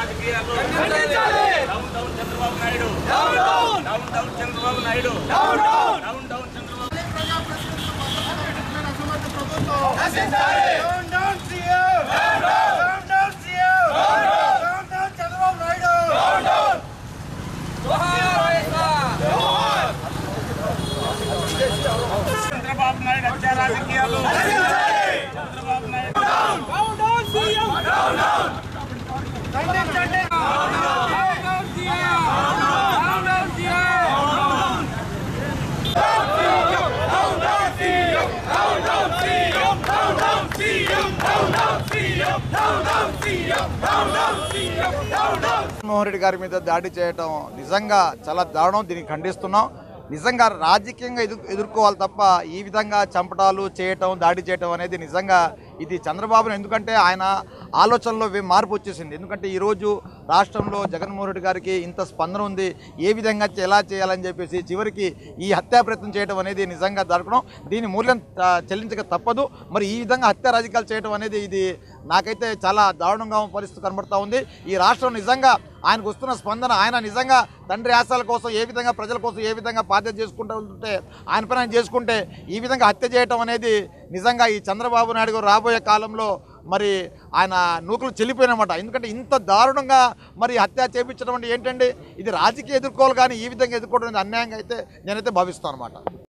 రాజకీయాలు down down Chandrababu Naidu down down Chandrababu Naidu down down Chandrababu Down, down, CEO! Down, down, CEO! Down, down, Chandrababu Naidu! Chandrababu Naidu హత్య రాజకీయాలు చంద్రబాబు నాయుడు జగన్మోహన్ రెడ్డి గారి మీద దాడి చేయటం నిజంగా చాలా దారుణం దీన్ని ఖండిస్తున్నాం నిజంగా రాజకీయంగా ఎదు ఎదుర్కోవాలి తప్ప ఈ విధంగా చంపటాలు చేయటం దాడి చేయటం అనేది నిజంగా ఇది చంద్రబాబును ఎందుకంటే ఆయన ఆలోచనలో వే- మార్పు వచ్చేసింది ఎందుకంటే ఈరోజు రాష్ట్రంలో జగన్మోహన్ రెడ్డి గారికి ఇంత స్పందన ఉంది ఏ విధంగా చే- ఎలా చేయాలని చెప్పేసి చివరికి ఈ హత్యా ప్రయత్నం చేయడం అనేది నిజంగా జరగడం దీని మూల్యం ఆ, చెల్లించక తప్పదు మరి ఈ విధంగా హత్య రాజకీయాలు చేయడం అనేది ఇది నాకైతే చాలా దారుణంగా పరిస్థితి కనబడతా ఉంది ఈ రాష్ట్రం నిజంగా ఆయనకు వస్తున్న స్పందన ఆయన నిజంగా తండ్రి ఆశల కోసం ఏ విధంగా ప్రజల కోసం ఏ విధంగా బాధ్యత చేసుకుంటూ ఉంటే ఆయన పని ఆయన చేసుకుంటే ఈ విధంగా హత్య చేయటం అనేది నిజంగా ఈ చంద్రబాబు నాయుడు గారు రాబోయే కాలంలో మరి ఆయన నూకులు చెల్లిపోయినమాట ఎందుకంటే ఇంత దారుణంగా మరి హత్య చేపించడం అంటే ఏంటండి ఇది రాజకీయ ఎదుర్కోవాలి కానీ ఈ విధంగా ఎదుర్కోవడం అనేది అన్యాయంగా అయితే నేనైతే భావిస్తాను అనమాట